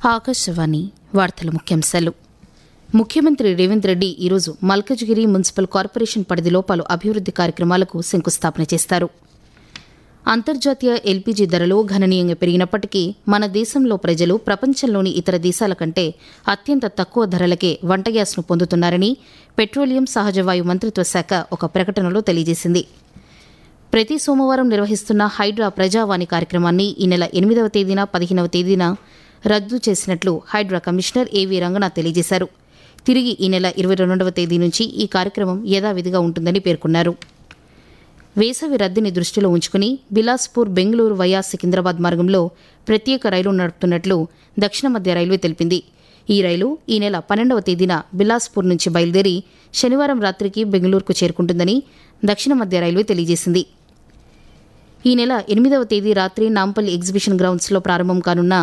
ఆకాశవాణి వార్తల ముఖ్యాంశాలు ముఖ్యమంత్రి రేవంత్ రెడ్డి ఈరోజు మల్కజ్గిరి మున్సిపల్ కార్పొరేషన్ పరిధిలో పలు అభివృద్ది కార్యక్రమాలకు శంకుస్థాపన చేస్తారు అంతర్జాతీయ ఎల్పీజీ ధరలు గణనీయంగా పెరిగినప్పటికీ మన దేశంలో ప్రజలు ప్రపంచంలోని ఇతర దేశాల కంటే అత్యంత తక్కువ ధరలకే వంట గ్యాస్ను పొందుతున్నారని పెట్రోలియం సహజవాయు మంత్రిత్వ శాఖ ఒక ప్రకటనలో తెలియజేసింది ప్రతి సోమవారం నిర్వహిస్తున్న హైడ్రా ప్రజావాణి కార్యక్రమాన్ని ఈ నెల ఎనిమిదవ తేదీన పదిహేనవ తేదీన రద్దు చేసినట్లు హైడ్రా కమిషనర్ ఏవీ రంగనాథ్ తెలియజేశారు తిరిగి ఈ నెల ఇరవై రెండవ తేదీ నుంచి ఈ కార్యక్రమం యథావిధిగా ఉంటుందని పేర్కొన్నారు వేసవి రద్దీని దృష్టిలో ఉంచుకుని బిలాస్పూర్ బెంగళూరు వయా సికింద్రాబాద్ మార్గంలో ప్రత్యేక రైలు నడుపుతున్నట్లు దక్షిణ మధ్య రైల్వే తెలిపింది ఈ రైలు ఈ నెల పన్నెండవ తేదీన బిలాస్పూర్ నుంచి బయలుదేరి శనివారం రాత్రికి బెంగళూరుకు చేరుకుంటుందని దక్షిణ మధ్య రైల్వే తెలియజేసింది ఈ నెల ఎనిమిదవ తేదీ రాత్రి నాంపల్లి ఎగ్జిబిషన్ గ్రౌండ్స్లో ప్రారంభం కానున్న